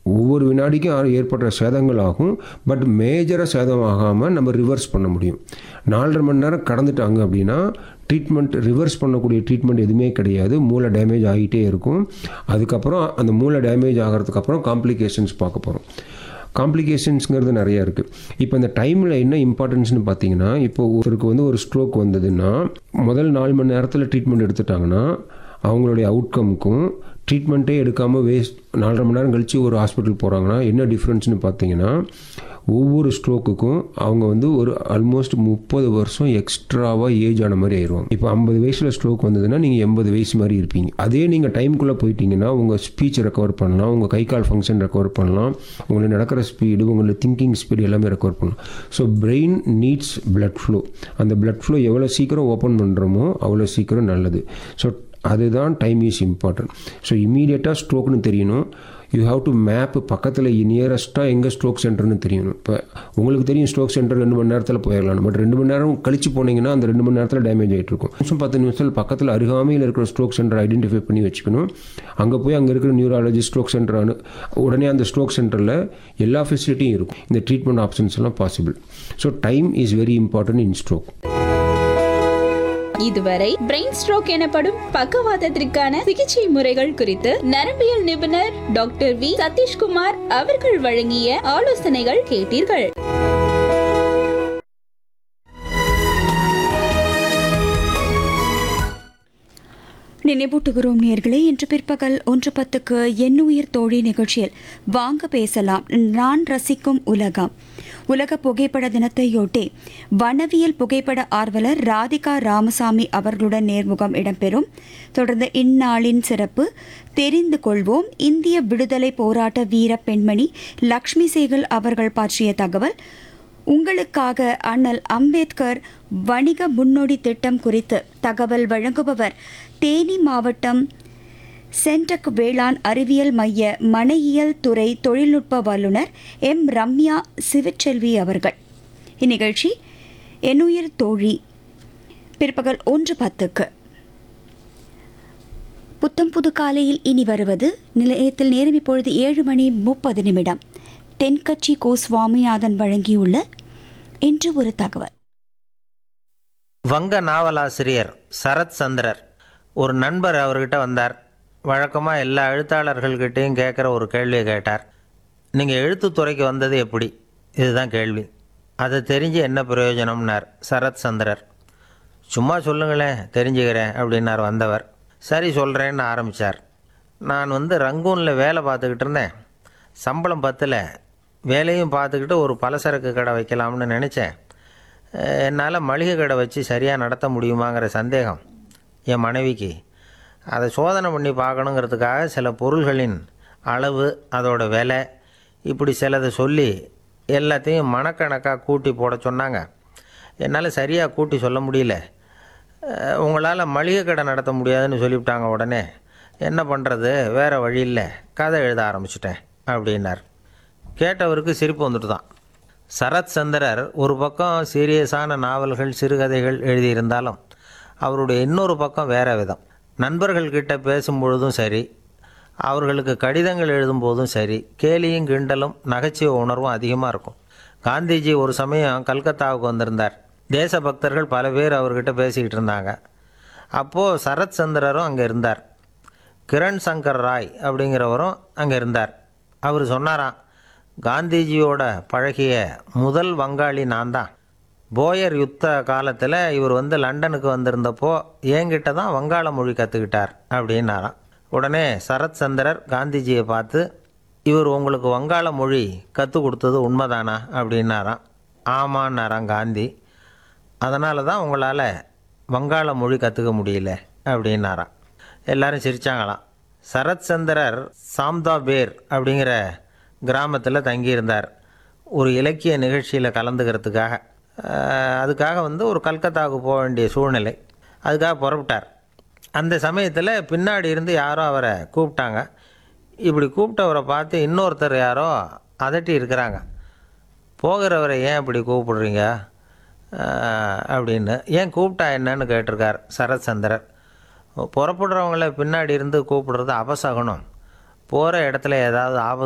ஒவ்வொரு வினாடிக்கும் ஆ- ஏற்படுற சேதங்கள் ஆகும் பட் மேஜராக சேதம் ஆகாமல் நம்ம ரிவர்ஸ் பண்ண முடியும் நாலரை மணி நேரம் கடந்துட்டாங்க அப்படின்னா ட்ரீட்மெண்ட் ரிவர்ஸ் பண்ணக்கூடிய ட்ரீட்மெண்ட் எதுவுமே கிடையாது மூளை டேமேஜ் ஆகிட்டே இருக்கும் அதுக்கப்புறம் அந்த மூளை டேமேஜ் ஆகிறதுக்கப்புறம் காம்ப்ளிகேஷன்ஸ் பார்க்க போகிறோம் காம்ப்ளிகேஷன்ஸுங்கிறது நிறையா இருக்குது இப்போ இந்த டைமில் என்ன இம்பார்ட்டன்ஸ்னு பார்த்தீங்கன்னா இப்போ ஒருத்தருக்கு வந்து ஒரு ஸ்ட்ரோக் வந்ததுன்னா முதல் நாலு மணி நேரத்தில் ட்ரீட்மெண்ட் எடுத்துட்டாங்கன்னா அவங்களுடைய அவுட்கமுக்கும் ட்ரீட்மெண்ட்டே எடுக்காமல் வேஸ்ட் நாலரை மணி நேரம் கழித்து ஒரு ஹாஸ்பிட்டல் போகிறாங்கன்னா என்ன டிஃப்ரென்ஸ்னு பார்த்தீங்கன்னா ஒவ்வொரு ஸ்ட்ரோக்குக்கும் அவங்க வந்து ஒரு ஆல்மோஸ்ட் முப்பது வருஷம் எக்ஸ்ட்ராவாக ஏஜ் ஆன மாதிரி ஆயிடுவாங்க இப்போ ஐம்பது வயசில் ஸ்ட்ரோக் வந்ததுன்னா நீங்கள் எண்பது வயசு மாதிரி இருப்பீங்க அதே நீங்கள் டைம்குள்ளே போயிட்டீங்கன்னா உங்கள் ஸ்பீச் ரெக்கவர் பண்ணலாம் உங்கள் கை கால் ஃபங்க்ஷன் ரெக்கவர் பண்ணலாம் உங்களுக்கு நடக்கிற ஸ்பீடு உங்களோட திங்கிங் ஸ்பீடு எல்லாமே ரெக்கவர் பண்ணலாம் so brain needs blood flow அந்த பிளட் ஃப்ளோ எவ்வளோ சீக்கிரம் ஓப்பன் பண்ணுறோமோ அவ்வளோ சீக்கிரம் நல்லது ஸோ அதுதான் டைம் இஸ் இம்பார்ட்டன்ட் ஸோ இமீடியட்டாக ஸ்ட்ரோக்னு தெரியணும் யூ ஹாவ் டு மேப் பக்கத்தில் நியரஸ்ட்டாக எங்கே ஸ்ட்ரோக் சென்டர்னு தெரியணும் இப்போ உங்களுக்கு தெரியும் ஸ்ட்ரோக் சென்டர் ரெண்டு மணி நேரத்தில் போயிடலாம் பட் ரெண்டு மணி நேரம் கழிச்சு போனீங்கன்னா அந்த ரெண்டு மணி நேரத்தில் டேமேஜ் ஆகிட்டு இருக்கும் நிமிஷம் பத்து நிமிஷத்தில் பக்கத்தில் அருகாமையில் இருக்கிற ஸ்ட்ரோக் சென்டர் ஐடென்டிஃபை பண்ணி வச்சுக்கணும் அங்கே போய் அங்கே இருக்கிற நியூராலஜி ஸ்ட்ரோக் சென்டர் அனு உடனே அந்த ஸ்ட்ரோக் சென்டரில் எல்லா ஃபெசிலிட்டியும் இருக்கும் இந்த ட்ரீட்மெண்ட் ஆப்ஷன்ஸ் எல்லாம் possible so time is very important in stroke இதுவரை பிரெயின் ஸ்ட்ரோக் எனப்படும் பக்கவாதத்திற்கான சிகிச்சை முறைகள் குறித்து நரம்பியல் நிபுணர் டாக்டர் வி சதீஷ்குமார் அவர்கள் வழங்கிய ஆலோசனைகள் கேட்டீர்கள் நினைவூட்டுகிறோம் நேர்களே இன்று பிற்பகல் ஒன்று பத்துக்கு எண்ணுயிர் தோழி நிகழ்ச்சியில் வாங்க பேசலாம் நான் ரசிக்கும் உலகம் உலக புகைப்பட தினத்தையொட்டி வனவியல் புகைப்பட ஆர்வலர் ராதிகா ராமசாமி அவர்களுடன் நேர்முகம் இடம்பெறும் தொடர்ந்து இந்நாளின் சிறப்பு தெரிந்து கொள்வோம் இந்திய விடுதலை போராட்ட வீர பெண்மணி லக்ஷ்மி சேகல் அவர்கள் பற்றிய தகவல் உங்களுக்காக அண்ணல் அம்பேத்கர் வணிக முன்னோடி திட்டம் குறித்து தகவல் வழங்குபவர் தேனி மாவட்டம் சென்டக் வேளாண் அறிவியல் மைய மனையியல் துறை தொழில்நுட்ப வல்லுநர் எம் ரம்யா சிவச்செல்வி அவர்கள் இந்நிகழ்ச்சி என்னுயிர் தோழி பிற்பகல் ஒன்று பத்துக்கு புத்தம் புது காலையில் இனி வருவது நிலையத்தில் நேரம் இப்பொழுது ஏழு மணி முப்பது நிமிடம் தென்கட்சி கோ சுவாமிநாதன் வழங்கியுள்ள இன்று ஒரு தகவல் வங்க நாவலாசிரியர் சரத் சந்திரர் ஒரு நண்பர் அவர்கிட்ட வந்தார் வழக்கமாக எல்லா எழுத்தாளர்கள்கிட்டையும் கேட்குற ஒரு கேள்வியை கேட்டார் நீங்கள் எழுத்துத்துறைக்கு வந்தது எப்படி இதுதான் கேள்வி அதை தெரிஞ்சு என்ன பிரயோஜனம்னார் சரத் சந்திரர் சும்மா சொல்லுங்களேன் தெரிஞ்சுக்கிறேன் அப்படின்னார் வந்தவர் சரி சொல்கிறேன்னு ஆரம்பித்தார் நான் வந்து ரங்கூனில் வேலை பார்த்துக்கிட்டு இருந்தேன் சம்பளம் பத்தில் வேலையும் பார்த்துக்கிட்டு ஒரு பலசரக்கு கடை வைக்கலாம்னு நினச்சேன் என்னால் மளிகை கடை வச்சு சரியாக நடத்த முடியுமாங்கிற சந்தேகம் என் மனைவிக்கு அதை சோதனை பண்ணி பார்க்கணுங்கிறதுக்காக சில பொருள்களின் அளவு அதோட விலை இப்படி சிலதை சொல்லி எல்லாத்தையும் மனக்கணக்காக கூட்டி போட சொன்னாங்க என்னால் சரியாக கூட்டி சொல்ல முடியல உங்களால் மளிகை கடை நடத்த முடியாதுன்னு சொல்லிவிட்டாங்க உடனே என்ன பண்ணுறது வேறு வழி இல்லை கதை எழுத ஆரம்பிச்சிட்டேன் அப்படின்னார் கேட்டவருக்கு சிரிப்பு வந்துட்டு தான் சரத் சந்திரர் ஒரு பக்கம் சீரியஸான நாவல்கள் சிறுகதைகள் எழுதியிருந்தாலும் அவருடைய இன்னொரு பக்கம் வேற விதம் நண்பர்கள்கிட்ட பேசும்பொழுதும் சரி அவர்களுக்கு கடிதங்கள் எழுதும்போதும் சரி கேலியும் கிண்டலும் நகைச்சுவை உணர்வும் அதிகமாக இருக்கும் காந்திஜி ஒரு சமயம் கல்கத்தாவுக்கு வந்திருந்தார் தேசபக்தர்கள் பல பேர் அவர்கிட்ட பேசிக்கிட்டு இருந்தாங்க அப்போது சரத் சந்திரரும் அங்கே இருந்தார் கிரண் சங்கர் ராய் அப்படிங்கிறவரும் அங்கே இருந்தார் அவர் சொன்னாராம் காந்திஜியோட பழகிய முதல் வங்காளி நான் தான் போயர் யுத்த காலத்தில் இவர் வந்து லண்டனுக்கு வந்திருந்தப்போ என்கிட்ட தான் வங்காள மொழி கற்றுக்கிட்டார் அப்படின்னாராம் உடனே சரத் சந்திரர் காந்திஜியை பார்த்து இவர் உங்களுக்கு வங்காள மொழி கற்றுக் கொடுத்தது உண்மைதானா அப்படின்னாராம் ஆமான்னாராம் காந்தி அதனால தான் உங்களால் வங்காள மொழி கற்றுக்க முடியல அப்படின்னாராம் எல்லாரும் சிரிச்சாங்களாம் சரத் சந்திரர் சாம்தா பேர் அப்படிங்கிற கிராமத்தில் தங்கியிருந்தார் ஒரு இலக்கிய நிகழ்ச்சியில் கலந்துக்கிறதுக்காக அஹ், அதுக்காக வந்து ஒரு கல்கத்தாவுக்கு போக வேண்டிய சூழ்நிலை அதுக்காக புறப்பட்டார் அந்த சமயத்தில் பின்னாடி இருந்து யாரோ அவரை கூப்பிட்டாங்க இப்படி கூப்பிட்டவரை பார்த்து இன்னொருத்தர் யாரோ அதட்டி இருக்கிறாங்க போகிறவரை ஏன் இப்படி கூப்பிடுறீங்க அஹ், அப்படின்னு ஏன் கூப்பிட்டா என்னன்னு கேட்டிருக்கார் சரத் சந்திரர் புறப்படுறவங்கள பின்னாடி இருந்து கூப்பிடுறது அபசகுனம் போகிற இடத்துல ஏதாவது ஆபத்து